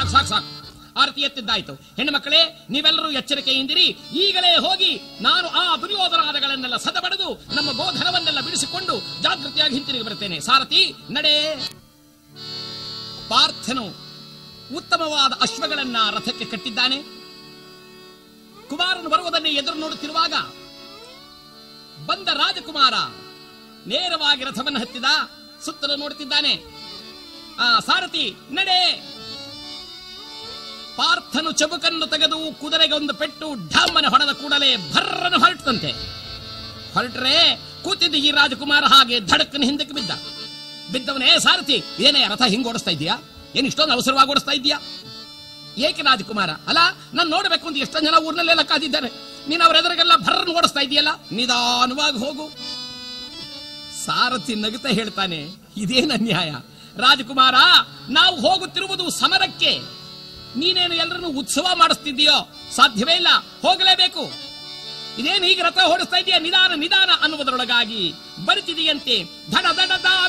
ಸಾಕು ಸಾಕು ಸಾಕು ಆರತಿ ಎತ್ತಿದ್ದಾಯ್ತು ಹೆಣ್ಣು ಮಕ್ಕಳೇ ನೀವೆಲ್ಲರೂ ಎಚ್ಚರಿಕೆಯಿಂದಿರಿ ಈಗಲೇ ಹೋಗಿ ನಾನು ಆ ದುರ್ಯೋಧನಾದಗಳನ್ನೆಲ್ಲ ಸದಬಡೆದು ನಮ್ಮ ಗೋಧನವನ್ನೆಲ್ಲ ಬಿಡಿಸಿಕೊಂಡು ಜಾಗೃತಿಯಾಗಿ ಹಿಂತಿರುಗಿ ಬರ್ತೇನೆ ಸಾರಥಿ ನಡೆ ಪಾರ್ಥನು ಉತ್ತಮವಾದ ಅಶ್ವಗಳನ್ನ ರಥಕ್ಕೆ ಕಟ್ಟಿದ್ದಾನೆ ಕುಮಾರನು ಬರುವುದನ್ನೇ ಎದುರು ನೋಡುತ್ತಿರುವಾಗ ಬಂದ ರಾಜಕುಮಾರ ನೇರವಾಗಿ ರಥವನ್ನು ಹತ್ತಿದ ಸುತ್ತಲೂ ನೋಡುತ್ತಿದ್ದಾನೆ ಆ ಸಾರಥಿ ನಡೆ ಪಾರ್ಥನು ಚಬುಕನ್ನು ತೆಗೆದು ಕುದುರೆಗೆ ಒಂದು ಪೆಟ್ಟು ಢಮ್ಮನೆ ಹೊಡೆದ ಕೂಡಲೇ ಭರ್ರನು ಹೊರಟಂತೆ ಹೊರಟ್ರೆ ಕೂತಿದ್ದ ಈ ರಾಜಕುಮಾರ ಹಾಗೆ ಧಡಕ್ಕನ ಹಿಂದಕ್ಕೆ ಬಿದ್ದ ಬಿದ್ದವನೇ ಸಾರಥಿ ಏನೇ ರಥ ಹಿಂಗ್ ಓಡಿಸ್ತಾ ಇದೀಯಾ ಏನ್ ಇಷ್ಟೊಂದು ಅವಸರವಾಗಿ ಓಡಿಸ್ತಾ ಇದೀಯಾ ಏಕೆ ರಾಜಕುಮಾರ ಅಲ್ಲ ನಾನು ನೋಡಬೇಕು ಅಂತ ಎಷ್ಟೊಂದು ಜನ ಊರ್ನಲ್ಲೆಲ್ಲ ಕಾದಿದ್ದಾರೆ ನೀನು ಅವ್ರ ಎದುರಿಗೆಲ್ಲ ಭರ್ರನ್ನು ಓಡಿಸ್ತಾ ಇದೆಯಲ್ಲ ನಿಧಾನವಾಗಿ ಹೋಗು ಸಾರಥಿ ನಗುತ್ತಾ ಹೇಳ್ತಾನೆ ಇದೇನು ಅನ್ಯಾಯ ರಾಜಕುಮಾರ ನಾವು ಹೋಗುತ್ತಿರುವುದು ಸಮರಕ್ಕೆ ನೀನೇನು ಎಲ್ಲರನ್ನು ಉತ್ಸವ ಮಾಡಿಸ್ತಿದ್ದೀಯೋ ಸಾಧ್ಯವೇ ಇಲ್ಲ ಹೋಗಲೇಬೇಕು ಇದೇನು ಈಗ ರಥ ಓಡಿಸ್ತಾ ಇದೆಯಾ ನಿಧಾನ ನಿಧಾನ ಅನ್ನುವುದರೊಳಗಾಗಿ ಬರುತ್ತಿದೆಯಂತೆ ಧಡ ದಡದ